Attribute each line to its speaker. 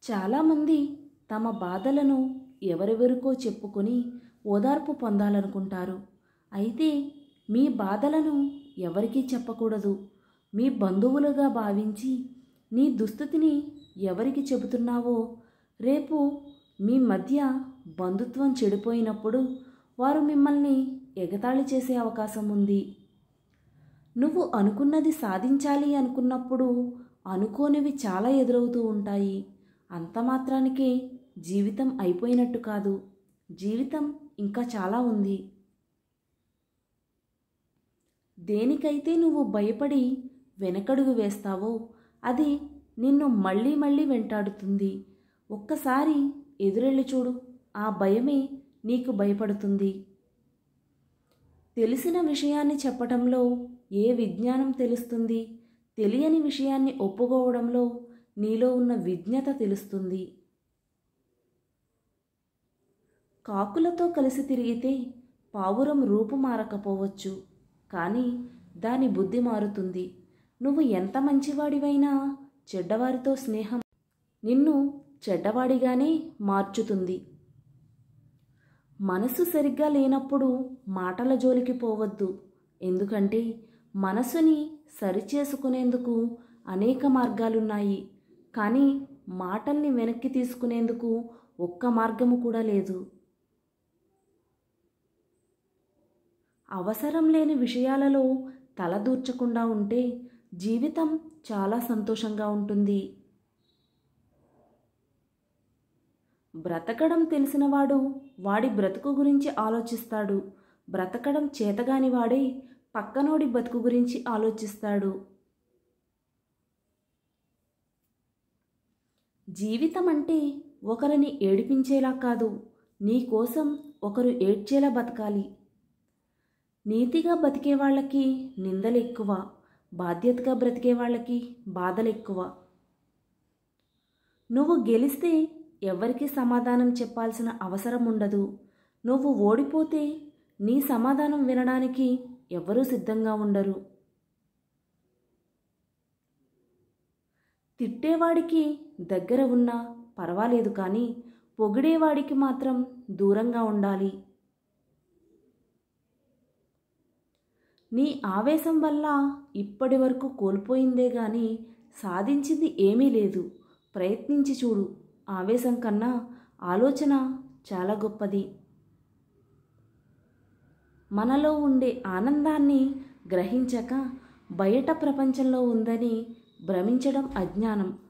Speaker 1: చాలామంది తమ బాధలను ఎవరెవరికో చెప్పుకొని ఓదార్పు పొందాలనుకుంటారు అయితే మీ బాధలను ఎవరికీ చెప్పకూడదు మీ బంధువులుగా భావించి నీ దుస్థితిని ఎవరికి చెబుతున్నావో రేపు మీ మధ్య బంధుత్వం చెడిపోయినప్పుడు వారు మిమ్మల్ని ఎగతాళి చేసే అవకాశం ఉంది నువ్వు అనుకున్నది సాధించాలి అనుకున్నప్పుడు అనుకోనివి చాలా ఎదురవుతూ ఉంటాయి అంత మాత్రానికే జీవితం అయిపోయినట్టు కాదు జీవితం ఇంకా చాలా ఉంది దేనికైతే నువ్వు భయపడి వెనకడుగు వేస్తావో అది నిన్ను మళ్ళీ మళ్ళీ వెంటాడుతుంది ఒక్కసారి ఎదురెళ్ళి చూడు ఆ భయమే నీకు భయపడుతుంది తెలిసిన విషయాన్ని చెప్పటంలో ఏ విజ్ఞానం తెలుస్తుంది తెలియని విషయాన్ని ఒప్పుకోవడంలో నీలో ఉన్న విజ్ఞత తెలుస్తుంది కాకులతో కలిసి తిరిగితే పావురం రూపు మారకపోవచ్చు కానీ దాని బుద్ధి మారుతుంది నువ్వు ఎంత మంచివాడివైనా చెడ్డవారితో స్నేహం నిన్ను చెడ్డవాడిగానే మార్చుతుంది మనసు సరిగ్గా లేనప్పుడు మాటల జోలికి పోవద్దు ఎందుకంటే మనసుని సరిచేసుకునేందుకు అనేక మార్గాలున్నాయి కానీ మాటల్ని వెనక్కి తీసుకునేందుకు ఒక్క మార్గము కూడా లేదు అవసరం లేని విషయాలలో తలదూర్చకుండా ఉంటే జీవితం చాలా సంతోషంగా ఉంటుంది బ్రతకడం తెలిసినవాడు వాడి బ్రతుకు గురించి ఆలోచిస్తాడు బ్రతకడం చేతగాని వాడే పక్కనోడి బతుకు గురించి ఆలోచిస్తాడు జీవితం అంటే ఒకరిని ఏడిపించేలా కాదు నీ కోసం ఒకరు ఏడ్చేలా బతకాలి నీతిగా బతికే వాళ్ళకి నిందలు ఎక్కువ బాధ్యతగా బ్రతికే వాళ్ళకి బాధలు ఎక్కువ నువ్వు గెలిస్తే ఎవరికి సమాధానం చెప్పాల్సిన అవసరం ఉండదు నువ్వు ఓడిపోతే నీ సమాధానం వినడానికి ఎవరూ సిద్ధంగా ఉండరు తిట్టేవాడికి దగ్గర ఉన్నా పర్వాలేదు కానీ పొగిడేవాడికి మాత్రం దూరంగా ఉండాలి నీ ఆవేశం వల్ల ఇప్పటి వరకు కోల్పోయిందే గాని సాధించింది ఏమీ లేదు ప్రయత్నించి చూడు ఆవేశం కన్నా ఆలోచన చాలా గొప్పది మనలో ఉండే ఆనందాన్ని గ్రహించక బయట ప్రపంచంలో ఉందని భ్రమించడం అజ్ఞానం